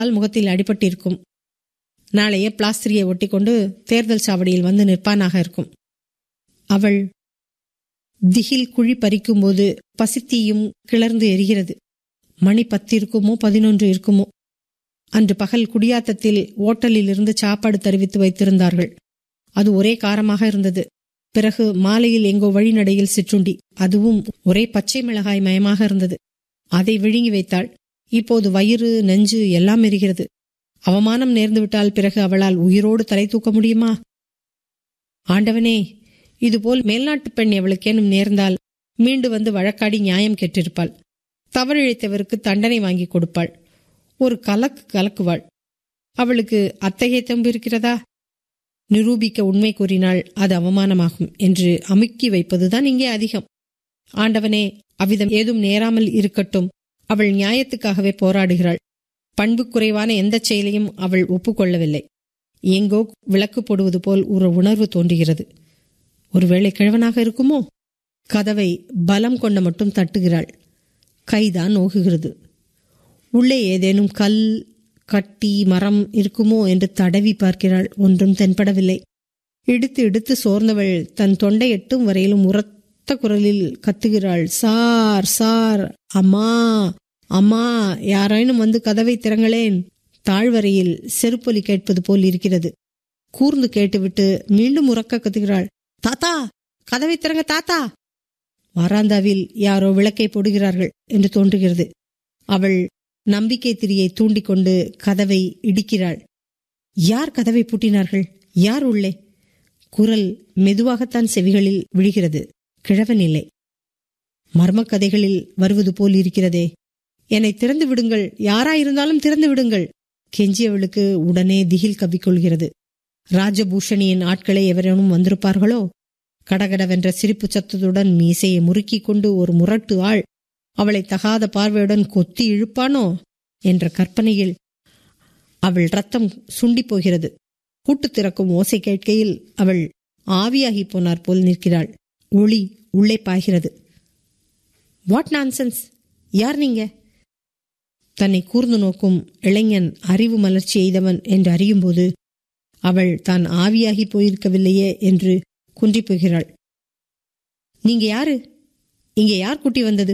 கால் முகத்தில் அடிபட்டிருக்கும் நாளைய பிளாஸ்திரியை ஒட்டிக்கொண்டு தேர்தல் சாவடியில் வந்து நிற்பானாக இருக்கும் அவள் திகில் குழி பறிக்கும்போது பசித்தீயும் கிளர்ந்து எரிகிறது மணி பத்து இருக்குமோ பதினொன்று இருக்குமோ அன்று பகல் குடியாத்தத்தில் ஓட்டலிலிருந்து சாப்பாடு தெரிவித்து வைத்திருந்தார்கள் அது ஒரே காரமாக இருந்தது பிறகு மாலையில் எங்கோ வழிநடையில் சிற்றுண்டி அதுவும் ஒரே பச்சை மிளகாய் மயமாக இருந்தது அதை விழுங்கி வைத்தாள் இப்போது வயிறு நெஞ்சு எல்லாம் எரிகிறது அவமானம் நேர்ந்துவிட்டால் பிறகு அவளால் உயிரோடு தலை தூக்க முடியுமா ஆண்டவனே இதுபோல் மேல்நாட்டுப் பெண் எவளுக்கேனும் நேர்ந்தால் மீண்டு வந்து வழக்காடி நியாயம் கேட்டிருப்பாள் தவறிழைத்தவருக்கு தண்டனை வாங்கி கொடுப்பாள் ஒரு கலக்கு கலக்குவாள் அவளுக்கு அத்தகைய தெம்பு இருக்கிறதா நிரூபிக்க உண்மை கூறினால் அது அவமானமாகும் என்று அமுக்கி வைப்பதுதான் இங்கே அதிகம் ஆண்டவனே அவ்விதம் ஏதும் நேராமல் இருக்கட்டும் அவள் நியாயத்துக்காகவே போராடுகிறாள் பண்பு குறைவான எந்த செயலையும் அவள் ஒப்புக்கொள்ளவில்லை எங்கோ விளக்கு போடுவது போல் ஒரு உணர்வு தோன்றுகிறது ஒருவேளை கிழவனாக இருக்குமோ கதவை பலம் கொண்ட மட்டும் தட்டுகிறாள் கைதான் நோகுகிறது உள்ளே ஏதேனும் கல் கட்டி மரம் இருக்குமோ என்று தடவி பார்க்கிறாள் ஒன்றும் தென்படவில்லை இடுத்து இடுத்து சோர்ந்தவள் தன் தொண்டை எட்டும் வரையிலும் உரத்த குரலில் கத்துகிறாள் சார் சார் அம்மா அம்மா யாரேனும் வந்து கதவை திறங்களேன் தாழ்வரையில் செருப்பொலி கேட்பது போல் இருக்கிறது கூர்ந்து கேட்டுவிட்டு மீண்டும் உறக்க கத்துகிறாள் தாத்தா கதவை திறங்க தாத்தா வராந்தாவில் யாரோ விளக்கை போடுகிறார்கள் என்று தோன்றுகிறது அவள் நம்பிக்கை திரியை தூண்டிக்கொண்டு கதவை இடிக்கிறாள் யார் கதவை பூட்டினார்கள் யார் உள்ளே குரல் மெதுவாகத்தான் செவிகளில் விழுகிறது கிழவன் இல்லை மர்மக்கதைகளில் வருவது போல் இருக்கிறதே என்னை திறந்து விடுங்கள் யாராயிருந்தாலும் திறந்து விடுங்கள் கெஞ்சியவளுக்கு உடனே திகில் கவ்விக்கொள்கிறது ராஜபூஷணியின் ஆட்களை எவரேனும் வந்திருப்பார்களோ கடகடவென்ற சிரிப்பு சத்தத்துடன் மீசையை முறுக்கிக் கொண்டு ஒரு முரட்டு ஆள் அவளை தகாத பார்வையுடன் கொத்தி இழுப்பானோ என்ற கற்பனையில் அவள் ரத்தம் சுண்டி போகிறது கூட்டு திறக்கும் ஓசை கேட்கையில் அவள் ஆவியாகி போனார் போல் நிற்கிறாள் ஒளி உள்ளே பாய்கிறது வாட் நான்சென்ஸ் யார் நீங்க தன்னை கூர்ந்து நோக்கும் இளைஞன் அறிவு மலர்ச்சி எய்தவன் என்று அறியும்போது அவள் தான் ஆவியாகி போயிருக்கவில்லையே என்று குன்றி போகிறாள் நீங்க யாரு இங்கே யார் கூட்டி வந்தது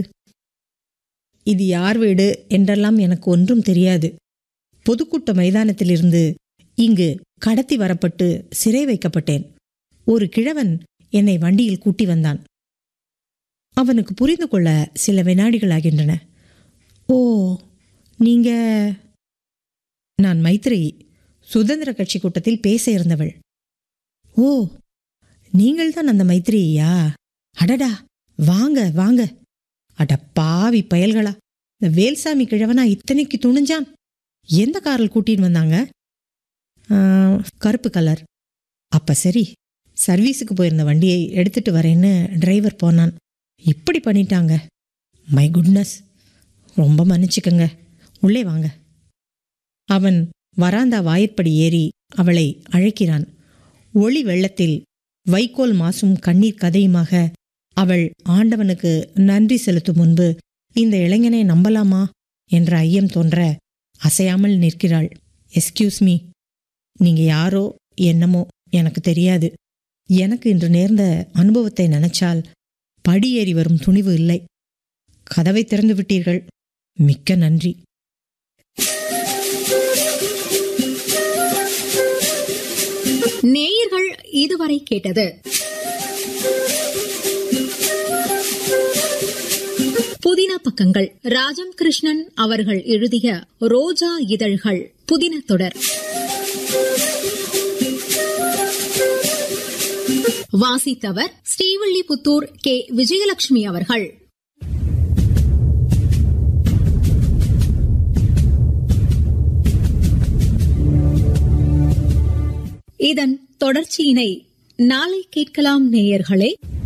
இது யார் வீடு என்றெல்லாம் எனக்கு ஒன்றும் தெரியாது பொதுக்கூட்ட மைதானத்திலிருந்து இங்கு கடத்தி வரப்பட்டு சிறை வைக்கப்பட்டேன் ஒரு கிழவன் என்னை வண்டியில் கூட்டி வந்தான் அவனுக்கு புரிந்து கொள்ள சில வினாடிகள் ஆகின்றன ஓ நீங்க நான் மைத்ரி சுதந்திர கட்சி கூட்டத்தில் பேச இருந்தவள் ஓ நீங்கள்தான் அந்த மைத்ரியா அடடா வாங்க வாங்க அட பாவி பயல்களா இந்த வேல்சாமி கிழவனா இத்தனைக்கு துணிஞ்சான் எந்த காரில் கூட்டின்னு வந்தாங்க ஆ, கருப்பு கலர் அப்ப சரி சர்வீஸுக்கு போயிருந்த வண்டியை எடுத்துட்டு வரேன்னு டிரைவர் போனான் இப்படி பண்ணிட்டாங்க மை குட்னஸ் ரொம்ப மன்னிச்சுக்கங்க உள்ளே வாங்க அவன் வராந்தா வாயிற்படி ஏறி அவளை அழைக்கிறான் ஒளி வெள்ளத்தில் வைக்கோல் மாசும் கண்ணீர் கதையுமாக அவள் ஆண்டவனுக்கு நன்றி செலுத்தும் முன்பு இந்த இளைஞனை நம்பலாமா என்ற ஐயம் தோன்ற அசையாமல் நிற்கிறாள் எஸ்கியூஸ் மீ நீங்க யாரோ என்னமோ எனக்கு தெரியாது எனக்கு இன்று நேர்ந்த அனுபவத்தை நினைச்சால் படியேறி வரும் துணிவு இல்லை கதவை திறந்து விட்டீர்கள் மிக்க நன்றி நேயர்கள் இதுவரை கேட்டது புதின பக்கங்கள் ராஜம் கிருஷ்ணன் அவர்கள் எழுதிய ரோஜா இதழ்கள் புதின தொடர் வாசித்தவர் ஸ்ரீவில்லிபுத்தூர் கே விஜயலட்சுமி அவர்கள் இதன் தொடர்ச்சியினை நாளை கேட்கலாம் நேயர்களே